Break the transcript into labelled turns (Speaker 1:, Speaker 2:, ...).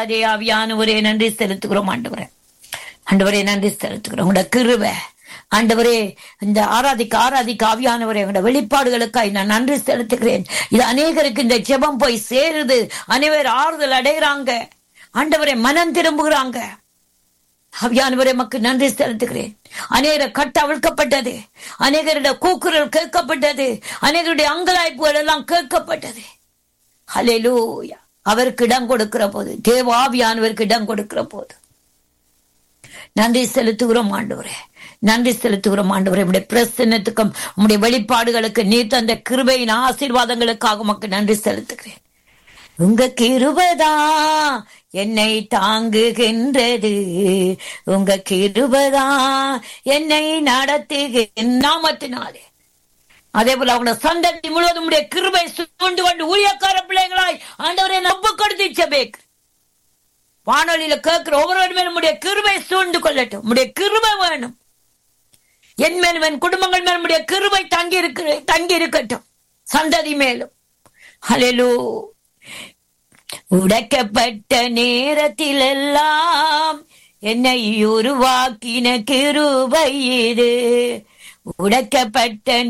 Speaker 1: ராஜாதே ஆவியானவரே நன்றி செலுத்துகிறோம் ஆண்டவரே ஆண்டவரே நன்றி செலுத்துகிறோம் உங்களோட கிருபை ஆண்டவரே இந்த ஆராதிக்க ஆராதிக்க ஆவியானவரே உங்களோட வெளிப்பாடுகளுக்காய் நான் நன்றி செலுத்துகிறேன் இது அநேகருக்கு இந்த ஜெபம் போய் சேருது அனைவர் ஆறுதல் அடைகிறாங்க ஆண்டவரே மனம் திரும்புகிறாங்க ஆவியானவரே மக்கு நன்றி செலுத்துகிறேன் அநேகர கட்ட அவிழ்க்கப்பட்டது அநேகருடைய கூக்குரல் கேட்கப்பட்டது அநேகருடைய அங்கலாய்ப்புகள் எல்லாம் கேட்கப்பட்டது ஹalleluya அவருக்கு இடம் கொடுக்கிற போது தேவ ஆவியானவருக்கு இடம் கொடுக்கிற போது நன்றி செலுத்துகிறோம் ஆண்டவரே நன்றி செலுத்துகிறோம் ஆண்டவரே உடைய பிரசன்னத்துக்கும் உடைய வெளிப்பாடுகளுக்கு நீர் தந்த கிருபையின் ஆசீர்வாதங்களுக்காக உமக்கு நன்றி செலுத்துகிறேன் உங்க கிருபதா என்னை தாங்குகின்றது உங்க கிருபதா என்னை நடத்துகின்ற நாமத்தினாலே அதே போல அவங்க சந்ததி முழுவதும் உடைய கிருபை சூண்டு கொண்டு ஊழியக்கார பிள்ளைகளாய் ஆண்டவரை நம்ப கொடுத்து செபேக்கு வானொலியில கேட்கிற ஒவ்வொரு மேலும் உடைய கிருபை சூழ்ந்து கொள்ளட்டும் உடைய கிருபை வேணும் என் மேலும் என் குடும்பங்கள் மேலும் உடைய கிருபை தங்கி இருக்கிற தங்கி இருக்கட்டும் சந்ததி மேலும் ஹலெலூ உடைக்கப்பட்ட நேரத்தில் எல்லாம் என்னை உருவாக்கின கிருபை இது உடைக்கப்பட்ட